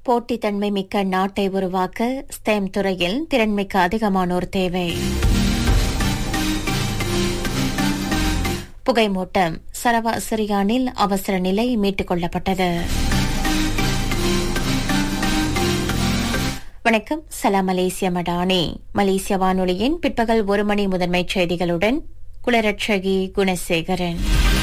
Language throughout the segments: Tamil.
போட்டித்தன்மை மிக்க நாட்டை உருவாக்க ஸ்டெம் துறையில் திறன்மிக்க அதிகமானோர் தேவை புகைமூட்டம் சரவா சிரியானில் அவசர நிலை மீட்டுக் கொள்ளப்பட்டது வணக்கம் சலாம் மலேசிய மடானி மலேசிய வானொலியின் பிற்பகல் ஒரு மணி முதன்மைச் செய்திகளுடன் குளரட்சகி குணசேகரன்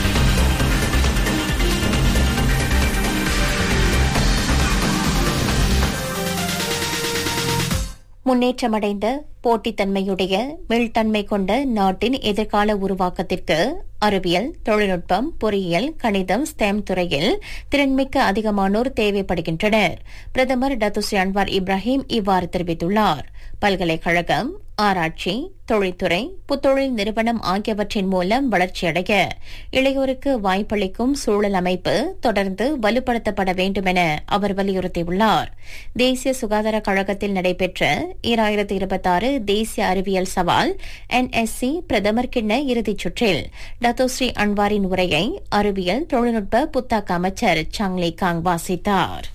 முன்னேற்றமடைந்த போட்டித்தன்மையுடைய மீள்தன்மை கொண்ட நாட்டின் எதிர்கால உருவாக்கத்திற்கு அறிவியல் தொழில்நுட்பம் பொறியியல் கணிதம் ஸ்டெம் துறையில் திறன்மிக்க அதிகமானோர் தேவைப்படுகின்றனர் பிரதமர் டத்துஸ்ரீ அன்வார் இப்ராஹிம் இவ்வாறு தெரிவித்துள்ளார் பல்கலைக்கழகம் ஆராய்ச்சி தொழில்துறை புத்தொழில் நிறுவனம் ஆகியவற்றின் மூலம் வளர்ச்சியடைய இளையோருக்கு வாய்ப்பளிக்கும் சூழல் அமைப்பு தொடர்ந்து வலுப்படுத்தப்பட வேண்டும் என அவர் வலியுறுத்தியுள்ளார் தேசிய சுகாதார கழகத்தில் நடைபெற்ற ஈராயிரத்து இருபத்தாறு தேசிய அறிவியல் சவால் என்எஸ்சி பிரதமர் கிண்ண இறுதிச் சுற்றில் டத்தோஸ்ரீ அன்வாரின் உரையை அறிவியல் தொழில்நுட்ப புத்தாக்க அமைச்சர் சாங்லி காங் வாசித்தார்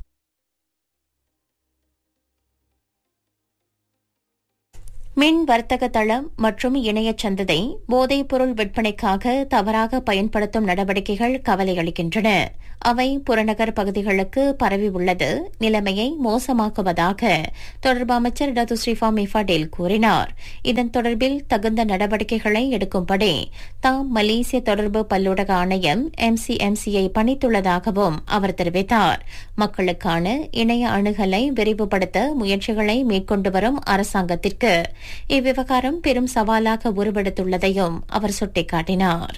மின் வர்த்தக தளம் மற்றும் இணைய சந்ததை போதைப் பொருள் விற்பனைக்காக தவறாக பயன்படுத்தும் நடவடிக்கைகள் கவலை அளிக்கின்றன அவை புறநகர் பகுதிகளுக்கு பரவி உள்ளது நிலைமையை மோசமாக்குவதாக தொடர்பு அமைச்சர் டத்து ஸ்ரீஃபா மிஃபாடேல் கூறினார் இதன் தொடர்பில் தகுந்த நடவடிக்கைகளை எடுக்கும்படி தாம் மலேசிய தொடர்பு பல்லூடக ஆணையம் எம்சிஎம்சியை பணித்துள்ளதாகவும் அவர் தெரிவித்தார் மக்களுக்கான இணைய அணுகலை விரிவுபடுத்த முயற்சிகளை மேற்கொண்டு வரும் அரசாங்கத்திற்கு இவ்விவகாரம் பெரும் சவாலாக உருவெடுத்துள்ளதையும் அவர் சுட்டிக்காட்டினார்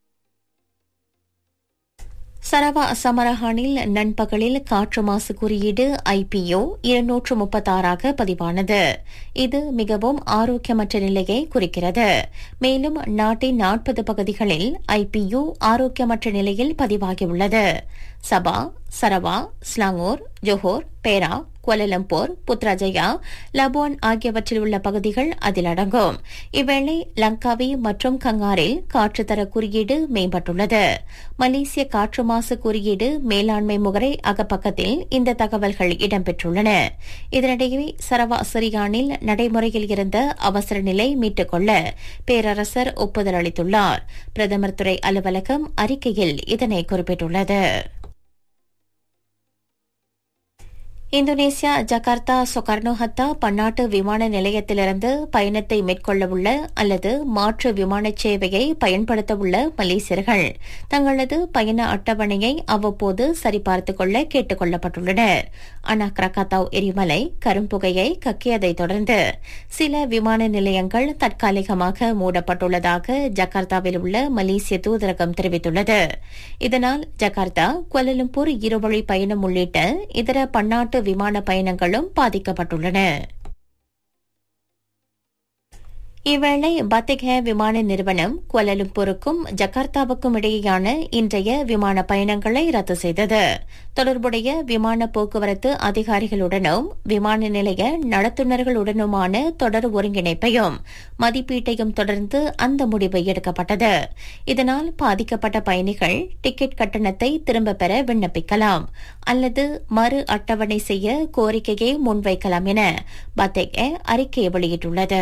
சரவா சமரஹானில் நண்பகலில் காற்று மாசு குறியீடு ஐபிஓ இருநூற்று முப்பத்தாறாக பதிவானது இது மிகவும் ஆரோக்கியமற்ற நிலையை குறிக்கிறது மேலும் நாட்டின் நாற்பது பகுதிகளில் ஐபியு ஆரோக்கியமற்ற நிலையில் பதிவாகியுள்ளது சபா சரவா ஸ்லாங்கூர் ஜோஹோர் பேரா கோலலம்பூர் புத்ராஜயா லபோன் ஆகியவற்றில் உள்ள பகுதிகள் அதில் அடங்கும் இவ்வேளை லங்காவி மற்றும் கங்காரில் காற்றுத்தர குறியீடு மேம்பட்டுள்ளது மலேசிய காற்று மாசு குறியீடு மேலாண்மை முகரை அகப்பக்கத்தில் இந்த தகவல்கள் இடம்பெற்றுள்ளன இதனிடையே சரவா சிரியானில் நடைமுறையில் இருந்த அவசர நிலை மீட்டுக் கொள்ள பேரரசர் ஒப்புதல் அளித்துள்ளார் பிரதமர் துறை அலுவலகம் அறிக்கையில் இதனை குறிப்பிட்டுள்ளது இந்தோனேசியா ஜகார்த்தா சொகர்னோ ஹத்தா பன்னாட்டு விமான நிலையத்திலிருந்து பயணத்தை மேற்கொள்ளவுள்ள அல்லது மாற்று விமான சேவையை பயன்படுத்தவுள்ள மலேசியர்கள் தங்களது பயண அட்டவணையை அவ்வப்போது சரிபார்த்துக் கொள்ள கேட்டுக் கொள்ளப்பட்டுள்ளனர் அனா கிரகாத்தாவ் எரிமலை கரும்புகையை கக்கியதைத் தொடர்ந்து சில விமான நிலையங்கள் தற்காலிகமாக மூடப்பட்டுள்ளதாக ஜகார்த்தாவில் உள்ள மலேசிய தூதரகம் தெரிவித்துள்ளது இதனால் ஜகார்த்தா குவலலம்பூர் இருவழி பயணம் உள்ளிட்ட இதர பன்னாட்டு விமான பயணங்களும் பாதிக்கப்பட்டுள்ளன இவ்வேளை பத்திகே விமான நிறுவனம் குவலலும்பூருக்கும் ஜகார்த்தாவுக்கும் இடையேயான இன்றைய விமான பயணங்களை ரத்து செய்தது தொடர்புடைய விமான போக்குவரத்து அதிகாரிகளுடனும் விமான நிலைய நடத்துனர்களுடனுமான தொடர் ஒருங்கிணைப்பையும் மதிப்பீட்டையும் தொடர்ந்து அந்த முடிவு எடுக்கப்பட்டது இதனால் பாதிக்கப்பட்ட பயணிகள் டிக்கெட் கட்டணத்தை திரும்பப் பெற விண்ணப்பிக்கலாம் அல்லது மறு அட்டவணை செய்ய கோரிக்கையை முன்வைக்கலாம் என பத்திகே அறிக்கை வெளியிட்டுள்ளது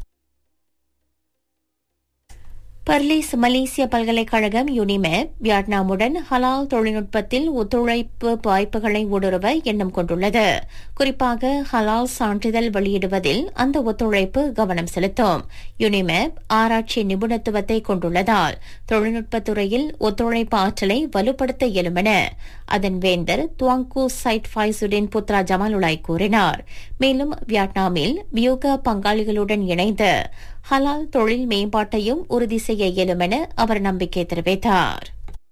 பர்லீஸ் மலேசிய பல்கலைக்கழகம் யுனிமெப் வியட்நாமுடன் ஹலால் தொழில்நுட்பத்தில் ஒத்துழைப்பு வாய்ப்புகளை ஊடுருவ எண்ணம் கொண்டுள்ளது குறிப்பாக ஹலால் சான்றிதழ் வெளியிடுவதில் அந்த ஒத்துழைப்பு கவனம் செலுத்தும் யுனிமெப் ஆராய்ச்சி நிபுணத்துவத்தை கொண்டுள்ளதால் தொழில்நுட்பத் துறையில் ஒத்துழைப்பு ஆற்றலை வலுப்படுத்த இயலும் என அதன் வேந்தர் துவாங்கு சைட் ஃபைசுடின் புத்ரா ஜமாலுலாய் கூறினார் மேலும் வியட்நாமில் வியூக பங்காளிகளுடன் இணைந்து ஹலால் தொழில் மேம்பாட்டையும் உறுதி செய்ய இயலும் என அவர் நம்பிக்கை தெரிவித்தார்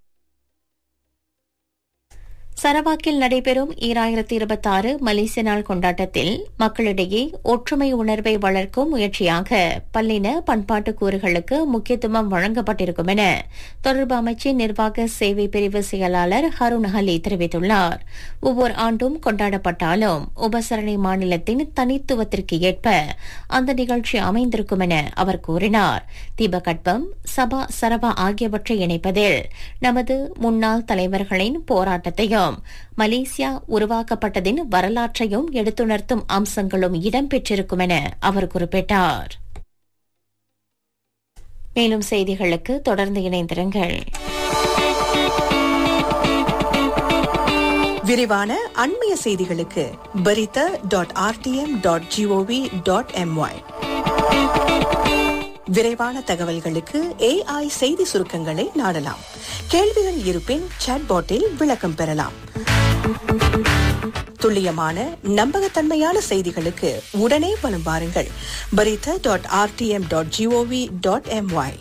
சரவாக்கில் நடைபெறும் ஈராயிரத்தி இருபத்தாறு மலேசிய நாள் கொண்டாட்டத்தில் மக்களிடையே ஒற்றுமை உணர்வை வளர்க்கும் முயற்சியாக பல்லின பண்பாட்டு கூறுகளுக்கு முக்கியத்துவம் வழங்கப்பட்டிருக்கும் என தொடர்பு அமைச்சின் நிர்வாக சேவை பிரிவு செயலாளர் ஹருண் ஹலி தெரிவித்துள்ளார் ஒவ்வொரு ஆண்டும் கொண்டாடப்பட்டாலும் உபசரணை மாநிலத்தின் தனித்துவத்திற்கு ஏற்ப அந்த நிகழ்ச்சி அமைந்திருக்கும் என அவர் கூறினார் தீபகற்பம் சபா சரபா ஆகியவற்றை இணைப்பதில் நமது முன்னாள் தலைவர்களின் போராட்டத்தையும் மலேசியா உருவாக்கப்பட்டதின் வரலாற்றையும் எடுத்துணர்த்தும் அம்சங்களும் இடம்பெற்றிருக்கும் என அவர் குறிப்பிட்டார் மேலும் செய்திகளுக்கு தொடர்ந்து இணைந்திருங்கள் விரிவான அண்மைய செய்திகளுக்கு berita dot RTM dot GOV dot MY விரைவான தகவல்களுக்கு ஏஐ செய்தி சுருக்கங்களை நாடலாம் கேள்விகள் இருப்பின் சாட்பாட்டில் விளக்கம் பெறலாம் துல்லியமான நம்பகத்தன்மையான செய்திகளுக்கு உடனே வலம் பாருங்கள் berita dot RTM dot GOV dot MY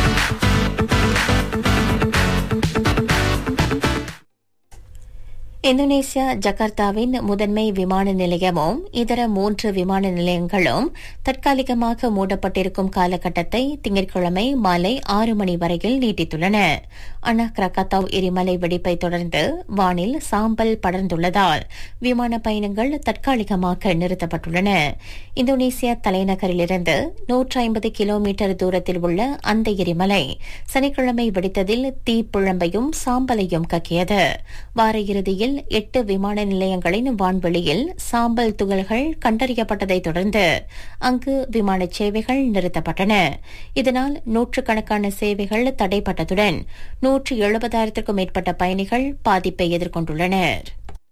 Indonesia ஜகார்த்தாவின் முதன்மை விமான நிலையமும் இதர மூன்று விமான நிலையங்களும் தற்காலிகமாக மூடப்பட்டிருக்கும் காலகட்டத்தை திங்கட்கிழமை மாலை ஆறு மணி வரையில் நீட்டித்துள்ளன அனா கிரகாத்தாவ் எரிமலை வெடிப்பை தொடர்ந்து வானில் சாம்பல் படர்ந்துள்ளதால் விமான பயணங்கள் தற்காலிகமாக நிறுத்தப்பட்டுள்ளன இந்தோனேசியா தலைநகரிலிருந்து நூற்றி ஐம்பது கிலோமீட்டர் தூரத்தில் உள்ள அந்த எரிமலை சனிக்கிழமை வெடித்ததில் தீப்புழம்பையும் சாம்பலையும் கக்கியது வார இறுதியில் எட்டு விமான நிலையங்களின் வான்வெளியில் சாம்பல் துகள்கள் கண்டறியப்பட்டதைத் தொடர்ந்து அங்கு விமான சேவைகள் நிறுத்தப்பட்டன இதனால் நூற்றுக்கணக்கான சேவைகள் தடைப்பட்டதுடன் நூற்று எழுபதாயிரத்திற்கும் மேற்பட்ட பயணிகள் பாதிப்பை எதிர்கொண்டுள்ளனர்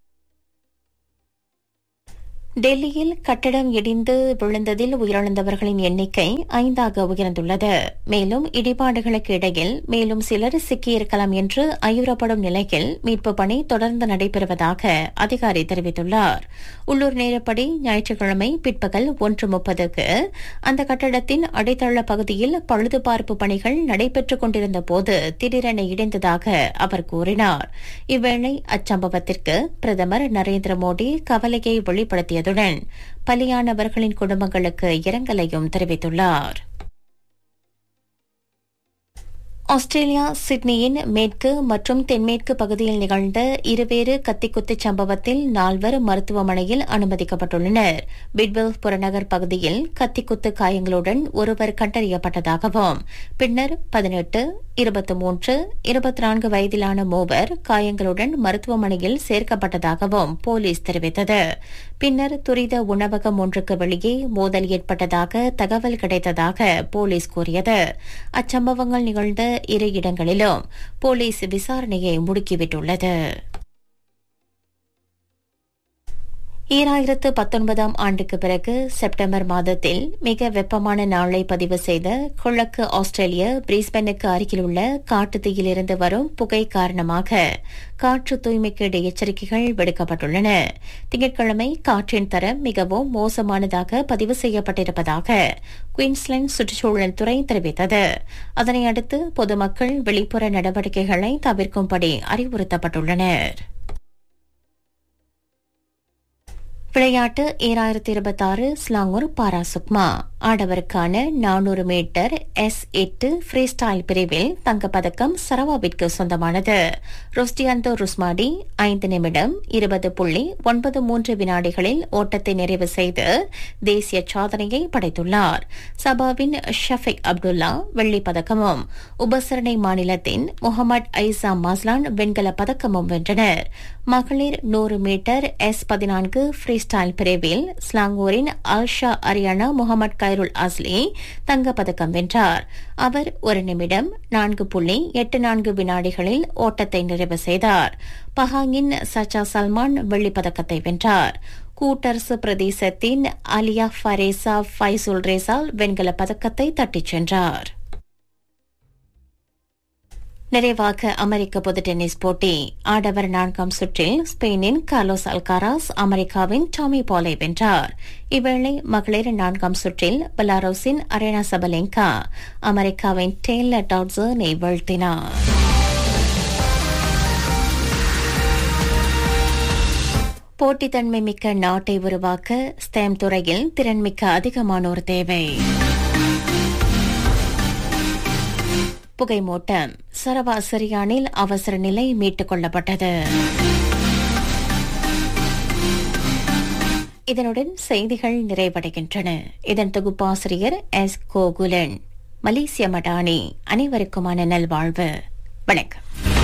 டெல்லியில் கட்டடம் இடிந்து விழுந்ததில் உயிரிழந்தவர்களின் எண்ணிக்கை ஐந்தாக உயர்ந்துள்ளது மேலும் இடிபாடுகளுக்கு இடையில் மேலும் சிலர் சிக்கியிருக்கலாம் என்று ஐயுறப்படும் நிலையில் மீட்பு பணி தொடர்ந்து நடைபெறுவதாக அதிகாரி தெரிவித்துள்ளார் உள்ளூர் நேரப்படி ஞாயிற்றுக்கிழமை பிற்பகல் ஒன்று முப்பதுக்கு அந்த கட்டடத்தின் அடித்தள பகுதியில் பழுதுபார்ப்பு பணிகள் நடைபெற்றுக் கொண்டிருந்த போது திடீரென இடிந்ததாக அவர் கூறினார் இவ்வேளை அச்சம்பவத்திற்கு பிரதமர் நரேந்திர மோடி கவலையை வெளிப்படுத்தியது உள்ளதுடன் பலியானவர்களின் குடும்பங்களுக்கு இரங்கலையும் தெரிவித்துள்ளார் ஆஸ்திரேலியா சிட்னியின் மேற்கு மற்றும் தென்மேற்கு பகுதியில் நிகழ்ந்த இருவேறு கத்திக்குத்துச் சம்பவத்தில் நால்வர் மருத்துவமனையில் அனுமதிக்கப்பட்டுள்ளனர் பிட்வெல் புறநகர் பகுதியில் கத்திக்குத்து காயங்களுடன் ஒருவர் கண்டறியப்பட்டதாகவும் பின்னர் பதினெட்டு இருபத்தி மூன்று இருபத்தி நான்கு வயதிலான மூவர் காயங்களுடன் மருத்துவமனையில் சேர்க்கப்பட்டதாகவும் போலீஸ் தெரிவித்தது பின்னர் துரித உணவகம் ஒன்றுக்கு வெளியே மோதல் ஏற்பட்டதாக தகவல் கிடைத்ததாக போலீஸ் கூறியது அச்சம்பவங்கள் நிகழ்ந்த இரு இடங்களிலும் போலீஸ் விசாரணையை முடுக்கிவிட்டுள்ளது ஈராயிரத்து பத்தொன்பதாம் ஆண்டுக்கு பிறகு செப்டம்பர் மாதத்தில் மிக வெப்பமான நாளை பதிவு செய்த கிழக்கு ஆஸ்திரேலிய பிரிஸ்பெனுக்கு அருகிலுள்ள காட்டுத்தீயிலிருந்து வரும் புகை காரணமாக காற்று தூய்மைக்கேடு எச்சரிக்கைகள் விடுக்கப்பட்டுள்ளன திங்கட்கிழமை காற்றின் தரம் மிகவும் மோசமானதாக பதிவு செய்யப்பட்டிருப்பதாக குயின்ஸ்லாந்து சுற்றுச்சூழல் துறை தெரிவித்தது அதனை அடுத்து பொதுமக்கள் வெளிப்புற நடவடிக்கைகளை தவிர்க்கும்படி அறிவுறுத்தப்பட்டுள்ளனா் விளையாட்டு ஈராயிரத்தி இருபத்தி ஆறு ஸ்லாங்கூர் பாராசுக்மா ஆடவருக்கான நானூறு மீட்டர் எஸ் எட்டு ஃப்ரீ ஸ்டைல் பிரிவில் தங்கப்பதக்கம் சரவாவிற்கு சொந்தமானது ருஸ்டியாந்தோ ருஸ்மாடி ஐந்து நிமிடம் இருபது புள்ளி ஒன்பது மூன்று வினாடிகளில் ஓட்டத்தை நிறைவு செய்து தேசிய சாதனையை படைத்துள்ளார் சபாவின் ஷஃபிக் அப்துல்லா வெள்ளிப் பதக்கமும் உபசரணை மாநிலத்தின் முகமது ஐசா மாஸ்லான் வெண்கலப் பதக்கமும் வென்றனர் மகளிர் நூறு மீட்டர் எஸ் பதினான்கு ஃப்ரீ ஸ்டைல் பிரிவில் ஸ்லாங்கூரின் ஆல்ஷா அரியானா முகமது கைருல் அஸ்லி தங்கப்பதக்கம் வென்றார் அவர் ஒரு நிமிடம் நான்கு புள்ளி எட்டு நான்கு வினாடிகளில் ஓட்டத்தை நிறைவு செய்தார் பஹாங்கின் சச்சா சல்மான் வெள்ளிப் பதக்கத்தை வென்றார் கூட்டரசு பிரதேசத்தின் அலியா ஃபரேசா ஃபைசுல் ரேசால் வெண்கலப் பதக்கத்தை தட்டிச் சென்றார் நிறைவாக அமெரிக்க பொது டென்னிஸ் போட்டி ஆடவர் நான்காம் சுற்றில் ஸ்பெயினின் கார்லோஸ் அல்காராஸ் அமெரிக்காவின் டாமி பாலை வென்றார் இவ்வேளை மகளிர் நான்காம் சுற்றில் பெலாரோஸின் அரேனா சபலெங்கா அமெரிக்காவின் டெய்லர் டாட்ஸனை வீழ்த்தினார் போட்டித்தன்மை மிக்க நாட்டை உருவாக்க ஸ்டேம் துறையில் திறன்மிக்க அதிகமானோர் தேவை புகைமூட்டம் சரவா சிரியானில் அவசர நிலை மீட்டுக் கொள்ளப்பட்டது இதனுடன் செய்திகள் நிறைவடைகின்றன இதன் தொகுப்பாசிரியர் எஸ் கோகுலன் மலேசிய மடானி அனைவருக்குமான நல்வாழ்வு வணக்கம்